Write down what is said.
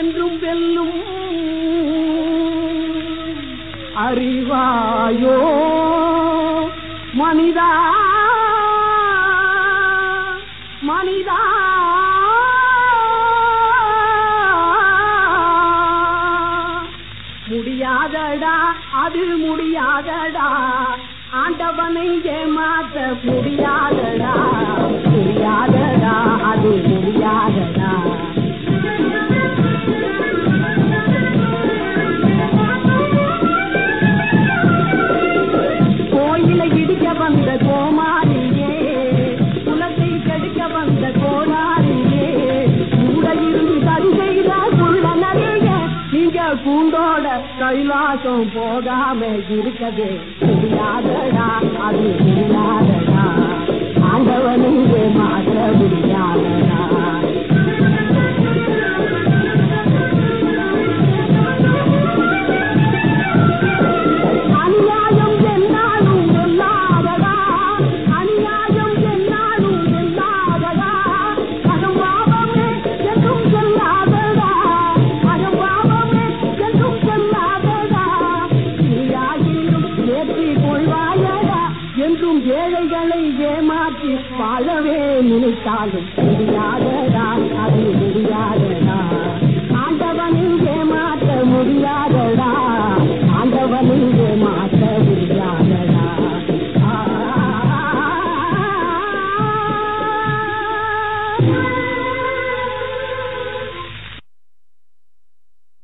என்றும் வெல்லும் அறிவாயோ மனிதா மனிதா முடியாதடா அது முடியாதடா ஆண்டவனை ஏமாற்ற முடியாதடா முடியாதடா அது முடியாதடா கோயிலை இடிக்க வந்த கோமாரியே குலத்தை கெடுக்க வந்த கோடாரியே கூட இருந்து சரி செய்த குள்ள நிறைய நீங்க கூண்டோட கைலாசம் போகாம இருக்கவே முடியாதடா அது முடியாதடா ஆண்டவனுக்கு மாற்ற முடியாதடா அநியாயம் என்னாலும் வெல்லாதடா அநியாயம் என்னாலும் வெல்லாதடா அகம்பாவமே என்றும் செல்லாதடா அகம்பாவமே என்றும் செல்லாதடா நீயாகிலும் ஏற்றி கொள்வாயடா என்றும் ஏழைகளை ஏமாற்றி வாழவே நினைத்தாலும்